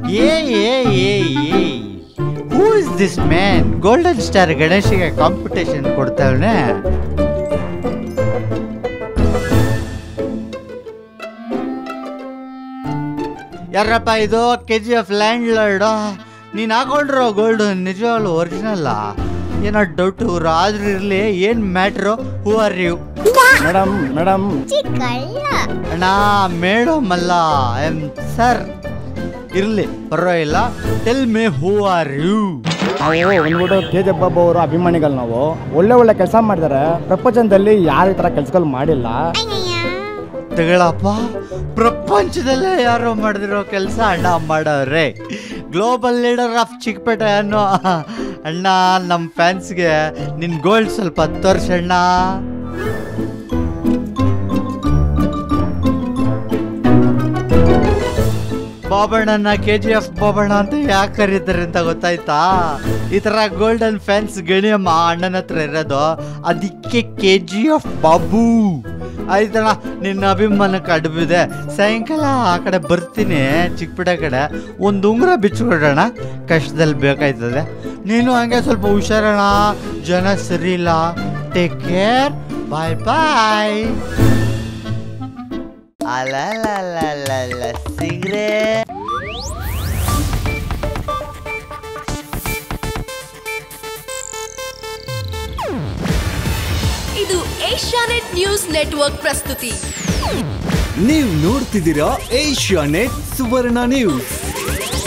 ಏ ಏ ಏ ಏ who is this man golden star ಗಣೇಶಿಗೆ ಕಾಂಪಿಟೇಷನ್ ಕೊಡ್ತಾವನೆ ಯಾರಪ್ಪ ಇದು K G F landlord ನೀನು ಹಾಕೊಂಡ್ರೋ ಗೋಲ್ಡ್ ನಿಜವಾಗ್ಲು ಒರಿಜಿನಲ್ಲ ಏನೋ ಡೌಟು ಆದ್ರೂ ಇರಲಿ ಏನು matter who are you madam madam ಚಿಕ್ಕಳ್ಳ ಅಣ್ಣ ಮೇಡಮ್ ಅಲ್ಲ ಐ ಆಮ್ ಸರ್ ಇರಲಿ ಪರವಾಗಿಲ್ಲ tell me who are you ನಾವು ಬಂದ್ಬಿಟ್ಟು ಕೆ ಜಿ ಬಾಬು ಅವರು ಅಭಿಮಾನಿಗಳು ನಾವು ಒಳ್ಳೆ ಒಳ್ಳೆ ಕೆಲಸ ಮಾಡಿದ್ದಾರೆ ಪ್ರಪಂಚದಲ್ಲಿ ಯಾರು ಈ ಥರ ಕೆಲಸಗಳು ಮಾಡಿಲ್ಲ ತಗಳಪ್ಪ ಪ್ರಪಂಚದಲ್ಲೇ ಯಾರೋ ಮಾಡಿದಿರೋ ಕೆಲಸ ಅಣ್ಣ ಮಾಡವ್ರೆ ಗ್ಲೋಬಲ್ ಲೀಡರ್ ಆಫ್ ಚಿಕ್ಕಪೇಟೆ ಅನ್ನೋ ಅಣ್ಣ ನಮ್ಮ ಫ್ಯಾನ್ಸ್ಗೆ ನಿನ್ ಗೋಲ್ಡ್ ಸ್ವಲ್ಪ ತೋರ್ಸಣ್ಣ ಬಾಬಣ್ಣನ ಕೆ ಜಿ ಎಫ್ ಬಾಬಣ್ಣ ಅಂತ ಯಾಕೆ ಕರೀತಾರೆ ಅಂತ ಗೊತ್ತಾಯ್ತಾ ಈ ಥರ ಗೋಲ್ಡನ್ ಫ್ಯಾನ್ಸ್ ಗಣಿಯಮ್ಮ ಅಣ್ಣನ ಹತ್ರ ಇರೋದು ಅದಕ್ಕೆ ಕೆ ಜಿ ಎಫ್ ಬಾಬು ಆಯ್ತಣ್ಣ ನಿನ್ನ ಅಭಿಮಾನಕ್ಕೆ ಅಡ್ಬಿದೆ ಸಾಯಂಕಾಲ ಆ ಕಡೆ ಬರ್ತೀನಿ ಚಿಕ್ಕಪೇಟೆ ಕಡೆ ಒಂದು ಉಂಗುರ ಬಿಚ್ಚಿಕೊಡೋಣ ಕಷ್ಟದಲ್ಲಿ ಬೇಕಾಯ್ತದೆ ನೀನು ಹಂಗೆ ಸ್ವಲ್ಪ ಹುಷಾರಣ ಜನ ಸರಿ ಇಲ್ಲ ಟೇಕ್ ಕೇರ್ ಬಾಯ್ ಬಾಯ್ ಅಲ್ಲ ಸಿಗ್ರೆ ಇದು ಏಷ್ಯಾನೆಟ್ ನ್ಯೂಸ್ ನೆಟ್ವರ್ಕ್ ಪ್ರಸ್ತುತಿ ನೀವು ನೋಡ್ತಿದ್ದೀರಾ ಏಷ್ಯಾ ನೆಟ್ ಸುವರ್ಣ ನ್ಯೂಸ್